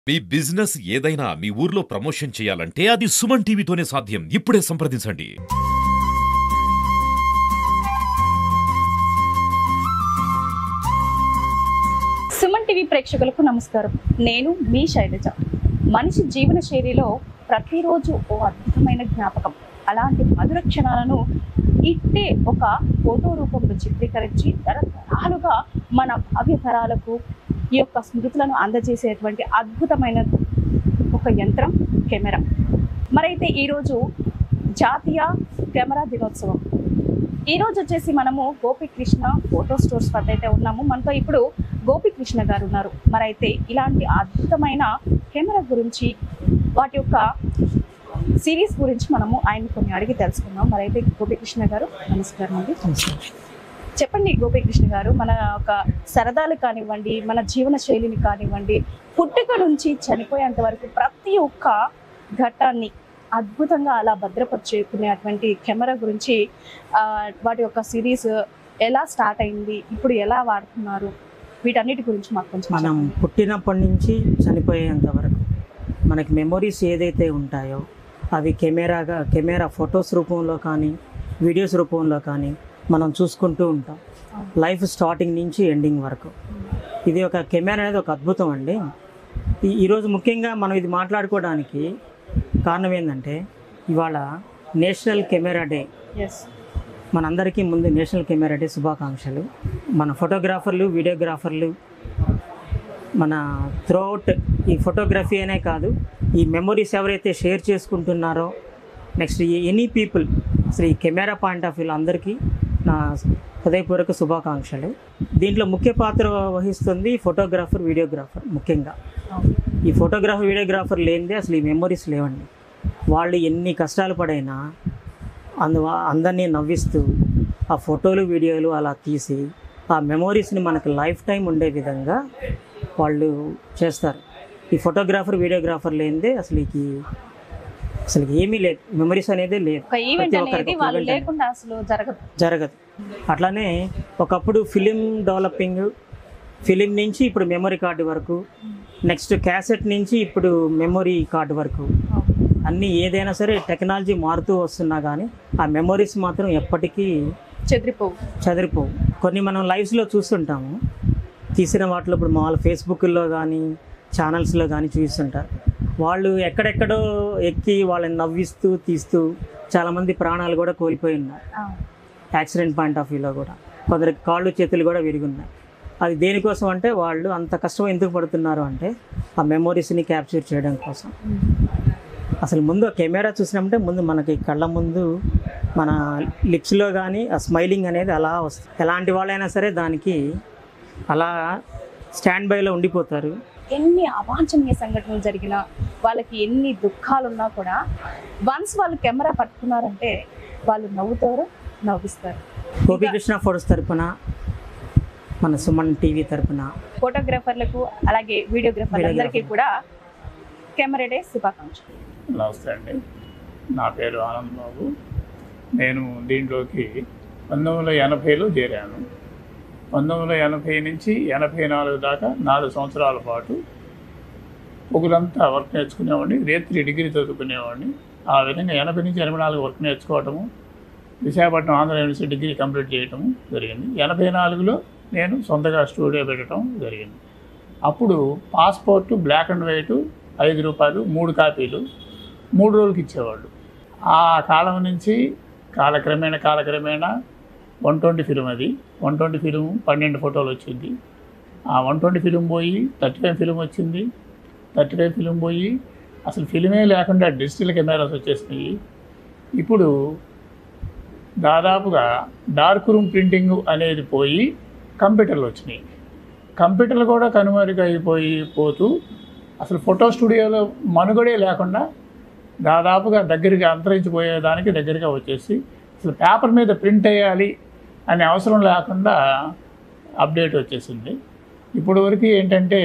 మీ business ఏదైనా మీ ఊర్లో promotion చేయాలంటే అది సుమన్ టీవీతోనే సాధ్యం ఇప్పుడే సంప్రదించండి సుమన్ టీవీ ప్రేక్షకులకు నమస్కారం నేను మీ శైలజ మనిషి జీవన శైలిలో ప్రతిరోజు ఓ అద్భుతమైన జ్ఞాపకం అలాంటి మధుర క్షణాలను ఇట్టే ఒక ఫోటో రూపంలో చిత్రీకరించి తరతరాలుగా మన భావ్య తరాలకు ఈ యొక్క స్మృతులను అందజేసేటువంటి అద్భుతమైన ఒక యంత్రం కెమెరా మరైతే ఈరోజు జాతీయ కెమెరా దినోత్సవం ఈ రోజు వచ్చేసి మనము గోపికృష్ణ ఫోటో స్టోర్స్ వద్ద అయితే ఉన్నాము మనతో ఇప్పుడు గోపికృష్ణ గారు ఉన్నారు మరైతే ఇలాంటి అద్భుతమైన కెమెరా గురించి వాటి యొక్క సిరీస్ గురించి మనము ఆయన కొన్ని అడిగి తెలుసుకుందాం మరైతే గోపికృష్ణ గారు నమస్కారం అండి చెప్పండి గోపికృష్ణ గారు మన ఒక సరదాలు కానివ్వండి మన జీవన శైలిని కానివ్వండి పుట్టుక నుంచి చనిపోయేంత వరకు ప్రతి ఒక్క ఘట్టాన్ని అద్భుతంగా అలా భద్రపరుచుకునేటువంటి కెమెరా గురించి ఆ, వాటి యొక్క సిరీస్ ఎలా స్టార్ట్ అయింది ఇప్పుడు ఎలా వాడుతున్నారు వీటన్నిటి గురించి మాకు కొంచెం మనం చెప్పండి. పుట్టినప్పటి నుంచి చనిపోయేంత వరకు మనకి మెమొరీస్ ఏదైతే ఉంటాయో అవి కెమెరాగా కెమెరా ఫొటోస్ రూపంలో కానీ వీడియోస్ రూపంలో కానీ మనం చూసుకుంటూ ఉంటాం లైఫ్ స్టార్టింగ్ నుంచి ఎండింగ్ వరకు ఇది ఒక కెమెరా అనేది ఒక అద్భుతం అండి ఈ- ఈరోజు ముఖ్యంగా మనం ఇది మాట్లాడుకోవడానికి కారణం ఏంటంటే ఇవాళ నేషనల్ కెమెరా డే Yes. మనందరికీ ముందు నేషనల్ కెమెరా డే శుభాకాంక్షలు మన ఫోటోగ్రాఫర్లు వీడియోగ్రాఫర్లు మన త్రూఅవుట్ ఈ ఫోటోగ్రఫీ అనే కాదు ఈ మెమొరీస్ ఎవరైతే షేర్ చేసుకుంటున్నారో నెక్స్ట్ ఎనీ పీపుల్ అసలు ఈ కెమెరా పాయింట్ ఆఫ్ వ్యూలో అందరికీ నా హృదయపూర్వక శుభాకాంక్షలు దీంట్లో ముఖ్య పాత్ర వహిస్తుంది ఫోటోగ్రాఫర్ వీడియోగ్రాఫర్ ముఖ్యంగా ఈ ఫోటోగ్రాఫర్ వీడియోగ్రాఫర్ లేనిదే అసలు ఈ మెమొరీస్ లేవండి వాళ్ళు ఎన్ని కష్టాలు పడైనా అందు అందరినీ నవ్విస్తూ ఆ ఫోటోలు వీడియోలు అలా తీసి ఆ మెమోరీస్ని మనకు లైఫ్ టైం ఉండే విధంగా వాళ్ళు చేస్తారు ఈ ఫోటోగ్రాఫర్ వీడియోగ్రాఫర్ లేనిదే అసలు ఈ అసలు ఏమీ లేదు మెమరీస్ అనేది లేదు ఒక ఈవెంట్ ప్రతి అనేది ఒక్కరికి ఒక వాళ్ళు event అనేది. లేకుండా అసలు జరగదు జరగదు అట్లానే ఒకప్పుడు ఫిలిం డెవలపింగ్ ఫిలిం నుంచి ఇప్పుడు మెమరీ కార్డు వరకు నెక్స్ట్ క్యాసెట్ నుంచి ఇప్పుడు మెమరీ కార్డు వరకు అన్నీ ఏదైనా సరే టెక్నాలజీ మారుతూ వస్తున్నా కానీ ఆ మెమరీస్ మాత్రం ఎప్పటికీ చెదిరిపోవు చదిరిపోవు కొన్ని మనం లైవ్స్లో చూస్తుంటాము తీసిన వాటిలో ఇప్పుడు మామూలు ఫేస్బుక్లో కానీ ఛానల్స్లో కానీ చూస్తుంటారు వాళ్ళు ఎక్కడెక్కడో ఎక్కి వాళ్ళని నవ్విస్తూ తీస్తూ చాలామంది ప్రాణాలు కూడా కోల్పోయి ఉన్నారు ఆ, యాక్సిడెంట్ పాయింట్ ఆఫ్ వ్యూలో కూడా కొందరికి కాళ్ళు చేతులు కూడా విరిగున్నాయి అది దేనికోసం అంటే వాళ్ళు అంత కష్టం ఎందుకు పడుతున్నారు అంటే ఆ మెమోరీస్ని క్యాప్చర్ చేయడం కోసం అసలు ముందు ఆ కెమెరా చూసినామంటే ముందు మనకి కళ్ళ ముందు మన లిప్స్లో కానీ ఆ స్మైలింగ్ అనేది అలా వస్తుంది ఎలాంటి వాళ్ళైనా సరే దానికి అలా స్టాండ్ బైలో ఉండిపోతారు ఎన్ని అవాంఛనీయ సంఘటనలు జరిగినా వాళ్ళకి ఎన్ని దుఃఖాలు ఉన్నా కూడా వన్స్ వాళ్ళు కెమెరా పట్టుకున్నారంటే వాళ్ళు నవ్వుతారు నవ్విస్తారు గోపికృష్ణ ఫోటోస్ తరపున మన సుమన్ టీవీ తరపున ఫోటోగ్రాఫర్లకు అలాగే వీడియోగ్రాఫర్లందరికీ కూడా కెమెరా డే శుభాకాంక్షలు నమస్తే అండి నా పేరు ఆనంద్ బాబు నేను దీంట్లోకి పంతొమ్మిది వందల ఎనభైలో చేరాను పంతొమ్మిది వందల ఎనభై నుంచి ఎనభై నాలుగు దాకా నాలుగు సంవత్సరాల పాటు పొగులంతా వర్క్ నేర్చుకునేవాడిని రేత్రి డిగ్రీ చదువుకునేవాడిని ఆ విధంగా ఎనభై నుంచి ఎనభై నాలుగు వర్క్ నేర్చుకోవటము Visakhapatnam Andhra university degree complete చేయటము జరిగింది ఎనభై నాలుగులో నేను సొంతగా స్టూడియో పెట్టడం జరిగింది అప్పుడు పాస్పోర్ట్ బ్లాక్ అండ్ వైట్ ఐదు రూపాయలు మూడు కాపీలు మూడు రోజులకి ఇచ్చేవాళ్ళు ఆ కాలం నుంచి కాలక్రమేణా కాలక్రమేణా వన్ ట్వంటీ ఫిలిం అది వన్ ట్వంటీ ఫిలిం పన్నెండు ఫోటోలు వచ్చింది ఆ వన్ ట్వంటీ ఫిలిం పోయి థర్టీ ఫైవ్ ఫిలిం వచ్చింది థర్టీ ఫైవ్ ఫిలిం పోయి అసలు ఫిలిమే లేకుండా డిజిటల్ కెమెరాస్ వచ్చేసినాయి ఇప్పుడు దాదాపుగా డార్క్ రూమ్ ప్రింటింగ్ అనేది పోయి కంప్యూటర్లు వచ్చినాయి కంప్యూటర్లు కూడా కనుమరుగైపోయి పోతూ అసలు ఫోటో స్టూడియోలో మనుగడే లేకుండా దాదాపుగా దగ్గరికి అంతరించిపోయేదానికి దగ్గరగా వచ్చేసి అసలు పేపర్ మీద ప్రింట్ అయ్యాలి అనే అవసరం లేకుండా అప్డేట్ వచ్చేసింది ఇప్పుడు వరకు ఏంటంటే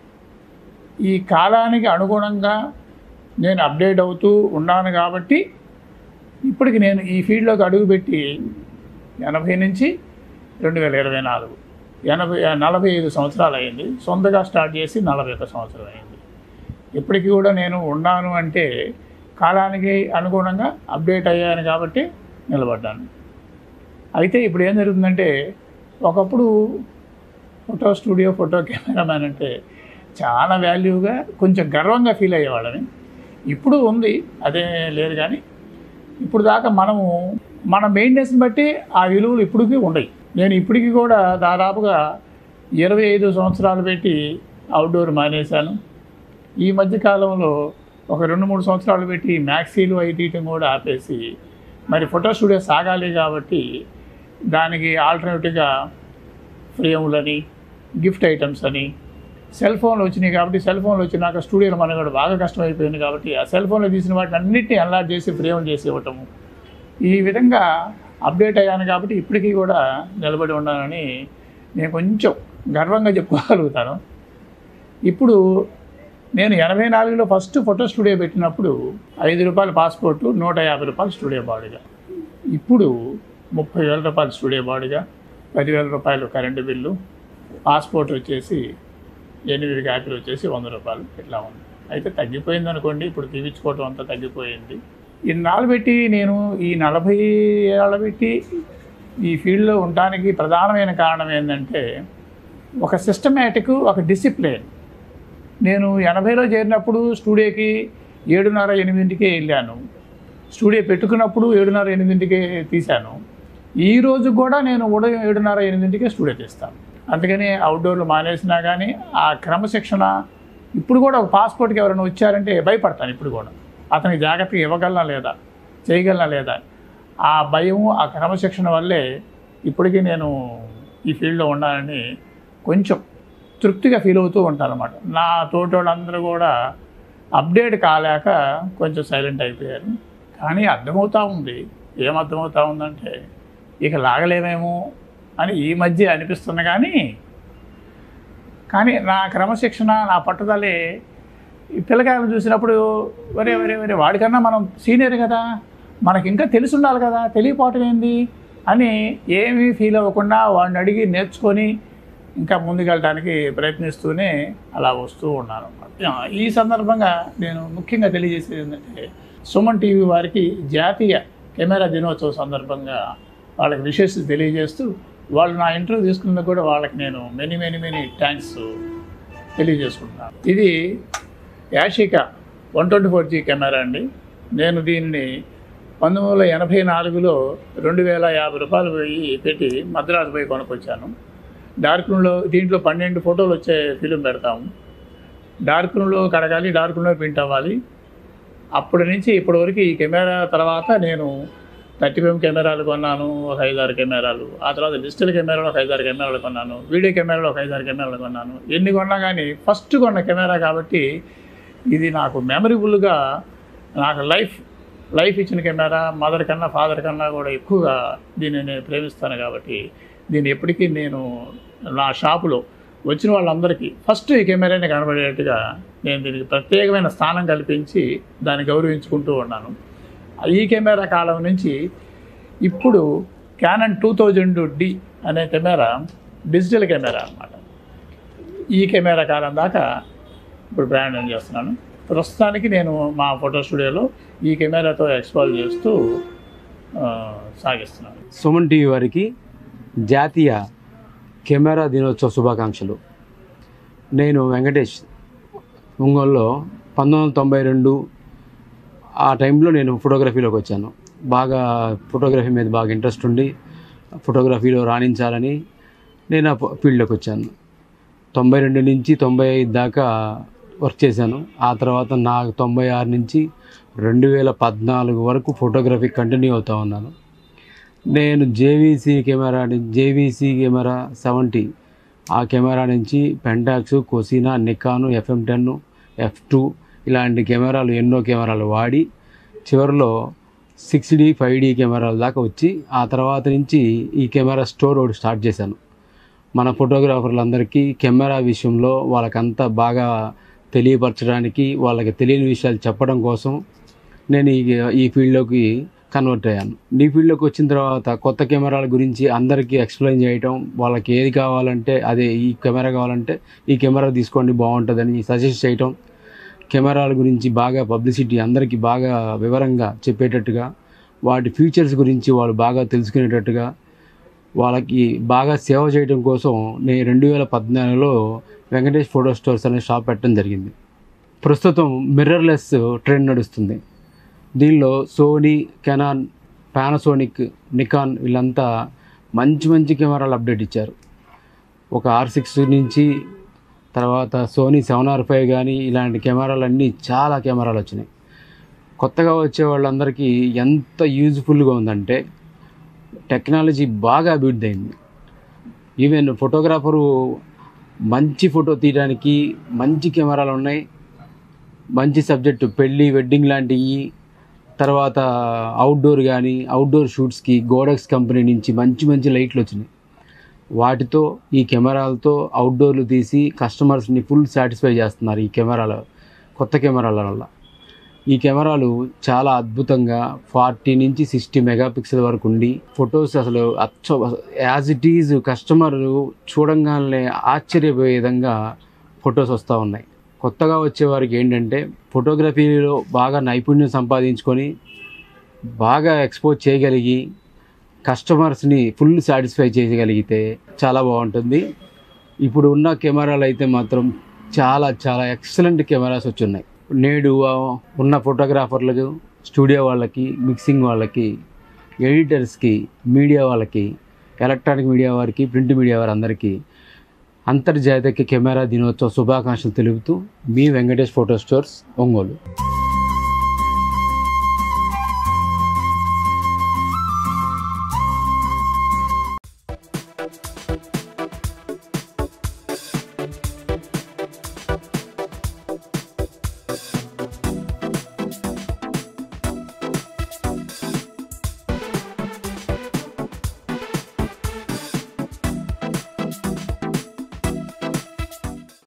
ఈ కాలానికి అనుగుణంగా నేను అప్డేట్ అవుతూ ఉన్నాను కాబట్టి ఇప్పటికి నేను ఈ ఫీల్డ్లోకి అడుగుపెట్టి ఎనభై నుంచి రెండు వేల ఇరవై నాలుగు ఎనభై నలభై ఐదు సంవత్సరాలు అయింది సొంతగా స్టార్ట్ చేసి నలభై ఒక్క సంవత్సరం అయింది ఇప్పటికీ కూడా నేను ఉన్నాను అంటే కాలానికి అనుగుణంగా అప్డేట్ అయ్యాను కాబట్టి నిలబడ్డాను అయితే ఇప్పుడు ఏం జరుగుతుందంటే ఒకప్పుడు ఫోటో స్టూడియో ఫోటో కెమెరామ్యాన్ అంటే చాలా వాల్యూగా కొంచెం గర్వంగా ఫీల్ అయ్యేవాళ్ళని ఇప్పుడు ఉంది అదే లేదు కానీ ఇప్పుడు దాకా మనము మన మెయింటెనెన్స్ని బట్టి ఆ విలువలు ఇప్పటికీ ఉండయి నేను ఇప్పటికీ కూడా దాదాపుగా ఇరవై ఐదు సంవత్సరాలు పెట్టి అవుట్డోర్ మానేశాను ఈ మధ్య కాలంలో ఒక రెండు మూడు సంవత్సరాలు పెట్టి మ్యాక్సీలు అవి తీయటం కూడా ఆపేసి మరి ఫోటో స్టూడియో సాగాలి కాబట్టి దానికి ఆల్టర్నేటివ్గా ఫ్రేములని గిఫ్ట్ ఐటమ్స్ అని సెల్ ఫోన్లు వచ్చినాయి కాబట్టి సెల్ ఫోన్లు వచ్చినాక స్టూడియోలో మనకు కూడా బాగా కష్టమైపోయింది కాబట్టి ఆ సెల్ ఫోన్లో తీసిన వాటిని అన్నింటినీ అన్లాట్ చేసి ఫ్రేమ్ చేసి ఇవ్వటము ఈ విధంగా అప్డేట్ అయ్యాను కాబట్టి ఇప్పటికీ కూడా నిలబడి ఉన్నానని నేను కొంచెం గర్వంగా చెప్పుకోగలుగుతాను ఇప్పుడు నేను ఎనభై నాలుగులో ఫస్ట్ ఫోటో స్టూడియో పెట్టినప్పుడు ఐదు రూపాయల పాస్పోర్టు నూట యాభై రూపాయలు స్టూడియో బాడుగా ఇప్పుడు ముప్పై వేల రూపాయలు స్టూడియో బాడుగా పదివేల రూపాయలు కరెంటు బిల్లు పాస్పోర్ట్ వచ్చేసి ఎనిమిది కాపీలు వచ్చేసి వంద రూపాయలు ఇట్లా ఉంది అయితే తగ్గిపోయింది అనుకోండి ఇప్పుడు తీపించుకోవటం అంతా తగ్గిపోయింది ఇన్నాళ్ళు పెట్టి నేను ఈ నలభై ఏళ్ళ పెట్టి ఈ ఫీల్డ్లో ఉండడానికి ప్రధానమైన కారణం ఏంటంటే ఒక సిస్టమేటిక్ ఒక డిసిప్లిన్ నేను ఎనభైలో చేరినప్పుడు స్టూడియోకి ఏడున్నర ఎనిమిదింటికే వెళ్ళాను స్టూడియో పెట్టుకున్నప్పుడు ఏడున్నర ఎనిమిదింటికే తీశాను ఈ రోజు కూడా నేను ఉదయం ఏడున్నర ఎనిమిదింటికే స్టూడియో తీస్తాను అందుకని అవుట్డోర్లు మానేసినా కానీ ఆ క్రమశిక్షణ ఇప్పుడు కూడా ఒక పాస్పోర్ట్కి ఎవరైనా వచ్చారంటే భయపడతాను ఇప్పుడు కూడా అతనికి జాగ్రత్తగా ఇవ్వగలనా లేదా చేయగలనా లేదా ఆ భయం ఆ క్రమశిక్షణ వల్లే ఇప్పటికీ నేను ఈ ఫీల్డ్లో ఉన్నానని కొంచెం తృప్తిగా ఫీల్ అవుతూ ఉంటాను అనమాట నా తోటి వాళ్ళందరూ కూడా అప్డేట్ కాలేక కొంచెం సైలెంట్ అయిపోయారు కానీ అర్థమవుతూ ఉంది ఏం అర్థమవుతా ఉందంటే ఇక లాగలేమేమో అని ఈ మధ్య అనిపిస్తుంది కానీ కానీ నా క్రమశిక్షణ నా పట్టుదలే ఈ పిల్లకాయలను చూసినప్పుడు వరే వరే వరే వాడికన్నా మనం సీనియర్ కదా మనకి ఇంకా తెలిసి ఉండాలి కదా తెలియపోవటం ఏంది అని ఏమీ ఫీల్ అవ్వకుండా వాడిని అడిగి నేర్చుకొని ఇంకా ముందుకెళ్ళడానికి ప్రయత్నిస్తూనే అలా వస్తూ ఉన్నాను అన్నమాట ఈ సందర్భంగా నేను ముఖ్యంగా తెలియజేసేది ఏంటంటే సుమన్ టీవీ వారికి జాతీయ కెమెరా దినోత్సవ సందర్భంగా వాళ్ళకి విశేషత తెలియజేస్తూ వాళ్ళు నా ఇంటర్వ్యూ తీసుకున్నందుకు కూడా వాళ్ళకి నేను మెనీ మెనీ మెనీ థ్యాంక్స్ తెలియజేసుకుంటున్నాను ఇది Yashica one twenty four G camera అండి నేను దీన్ని పంతొమ్మిది వందల ఎనభై నాలుగులో రెండు వేల యాభై రూపాయలు పోయి పెట్టి మద్రాసు పోయి కొనుక్కొచ్చాను డార్క్ రూమ్లో దీంట్లో పన్నెండు ఫోటోలు వచ్చే ఫిలిం పెడతాము డార్క్ రూమ్లో కడగాలి డార్క్ రూమ్లో ప్రింట్ అవ్వాలి అప్పటి నుంచి ఇప్పటి వరకు ఈ కెమెరా తర్వాత నేను థర్టీ ఫైవ్ కెమెరాలు కొన్నాను ఒక ఐదారు కెమెరాలు ఆ తర్వాత డిజిటల్ కెమెరాలు ఒక ఐదారు కెమెరాలు కొన్నాను వీడియో కెమెరాలు ఒక ఐదారు కెమెరాలు కొన్నాను ఎన్ని కొన్నా కానీ ఫస్ట్ కొన్న కెమెరా కాబట్టి ఇది నాకు మెమరబుల్గా నాకు లైఫ్ లైఫ్ ఇచ్చిన కెమెరా మదర్ కన్నా ఫాదర్ కన్నా కూడా ఎక్కువగా దీన్ని నేను ప్రేమిస్తాను కాబట్టి దీన్ని ఎప్పటికీ నేను నా షాపులో వచ్చిన వాళ్ళందరికీ ఫస్ట్ ఈ కెమెరాని కనబడేట్టుగా నేను దీనికి ప్రత్యేకమైన స్థానం కల్పించి దాన్ని గౌరవించుకుంటూ ఉన్నాను ఈ కెమెరా కాలం నుంచి ఇప్పుడు క్యానన్ టూ థౌజండ్ డి అనే కెమెరా డిజిటల్ కెమెరా అన్నమాట ఈ కెమెరా కాలం దాకా ఇప్పుడు ప్రయాణం చేస్తున్నాను ప్రస్తుతానికి నేను మా ఫోటో స్టూడియోలో ఈ కెమెరాతో ఎక్స్పోజ్ చేస్తూ ఆ, సాగిస్తున్నాను సుమన్ టీవీ వారికి జాతీయ కెమెరా దినోత్సవ శుభాకాంక్షలు నేను వెంకటేష్ ఒంగోలులో పంతొమ్మిది వందల తొంభై రెండు ఆ టైంలో నేను ఫోటోగ్రఫీలోకి వచ్చాను బాగా ఫోటోగ్రఫీ మీద బాగా ఇంట్రెస్ట్ ఉండి ఫోటోగ్రఫీలో రాణించాలని నేను ఆ ఫీల్డ్లోకి వచ్చాను తొంభై రెండు నుంచి తొంభై ఐదు దాకా వర్క్ చేశాను ఆ తర్వాత నాకు తొంభై ఆరు నుంచి రెండు వేల పద్నాలుగు వరకు ఫోటోగ్రఫీ కంటిన్యూ అవుతూ ఉన్నాను నేను JVC camera JVC camera seventy ఆ కెమెరా నుంచి Pentax Cosina Nikon FM ten F two ఇలాంటి కెమెరాలు ఎన్నో కెమెరాలు వాడి చివరిలో సిక్స్ డి ఫైవ్ డి కెమెరాల దాకా వచ్చి ఆ తర్వాత నుంచి ఈ కెమెరా స్టోర్ ఒకటి స్టార్ట్ చేశాను మన ఫోటోగ్రాఫర్లందరికీ కెమెరా విషయంలో వాళ్ళకంతా బాగా తెలియపరచడానికి వాళ్ళకి తెలియని విషయాలు చెప్పడం కోసం నేను ఈ ఈ ఫీల్డ్లోకి కన్వర్ట్ అయ్యాను ఈ ఫీల్డ్లోకి వచ్చిన తర్వాత కొత్త కెమెరాల గురించి అందరికీ ఎక్స్ప్లెయిన్ చేయటం వాళ్ళకి ఏది కావాలంటే అదే ఈ కెమెరా కావాలంటే ఈ కెమెరా తీసుకోండి బాగుంటుందని సజెస్ట్ చేయటం కెమెరాల గురించి బాగా పబ్లిసిటీ అందరికీ బాగా వివరంగా చెప్పేటట్టుగా వాటి ఫీచర్స్ గురించి వాళ్ళు బాగా తెలుసుకునేటట్టుగా వాళ్ళకి బాగా సేవ చేయడం కోసం నేను రెండు వేల పద్నాలుగులో వెంకటేష్ ఫోటో స్టోర్స్ అనే షాప్ పెట్టడం జరిగింది ప్రస్తుతం మిర్రర్లెస్ ట్రెండ్ నడుస్తుంది దీనిలో సోనీ కెనాన్ పానాసోనిక్ నికాన్ వీళ్ళంతా మంచి మంచి కెమెరాలు అప్డేట్ ఇచ్చారు ఒక ఆర్ సిక్స్ నుంచి తర్వాత సోనీ సెవెన్ ఆర్ ఫైవ్ కానీ ఇలాంటి కెమెరాలు అన్నీ చాలా కెమెరాలు వచ్చినాయి కొత్తగా వచ్చే వాళ్ళందరికీ ఎంత యూజ్ఫుల్గా ఉందంటే టెక్నాలజీ బాగా అభివృద్ధి అయింది ఈవెన్ ఫోటోగ్రాఫరు మంచి ఫోటో తీయడానికి మంచి కెమెరాలు ఉన్నాయి మంచి సబ్జెక్టు పెళ్ళి వెడ్డింగ్ లాంటివి తర్వాత అవుట్డోర్ కానీ అవుట్డోర్ షూట్స్కి గోడక్స్ కంపెనీ నుంచి మంచి మంచి లైట్లు వచ్చినాయి వాటితో ఈ కెమెరాలతో అవుట్డోర్లు తీసి కస్టమర్స్ని ఫుల్ సాటిస్ఫై చేస్తున్నారు ఈ కెమెరాల కొత్త కెమెరాల వల్ల ఈ కెమెరాలు చాలా అద్భుతంగా ఫార్టీ నుంచి సిక్స్టీ మెగాపిక్సెల్ వరకు ఉండి ఫొటోస్ అసలు అచ్చ యాజ్ ఇట్ ఈజ్ కస్టమర్ చూడంగానే ఆశ్చర్యపోయే విధంగా ఫొటోస్ వస్తూ ఉన్నాయి కొత్తగా వచ్చే వారికి ఏంటంటే ఫోటోగ్రఫీలో బాగా నైపుణ్యం సంపాదించుకొని బాగా ఎక్స్పోజ్ చేయగలిగి కస్టమర్స్ని ఫుల్ సాటిస్ఫై చేయగలిగితే చాలా బాగుంటుంది ఇప్పుడు ఉన్న కెమెరాలు అయితే మాత్రం చాలా చాలా ఎక్సలెంట్ కెమెరాస్ వచ్చి ఉన్నాయి నేడు ఆ, ఉన్న ఫోటోగ్రాఫర్లకు స్టూడియో వాళ్ళకి మిక్సింగ్ వాళ్ళకి ఎడిటర్స్కి మీడియా వాళ్ళకి ఎలక్ట్రానిక్ మీడియా వారికి ప్రింట్ మీడియా వారందరికీ అంతర్జాతీయ కెమెరా దినోత్సవ శుభాకాంక్షలు తెలుపుతూ మీ వెంకటేష్ ఫోటో స్టోర్స్ ఒంగోలు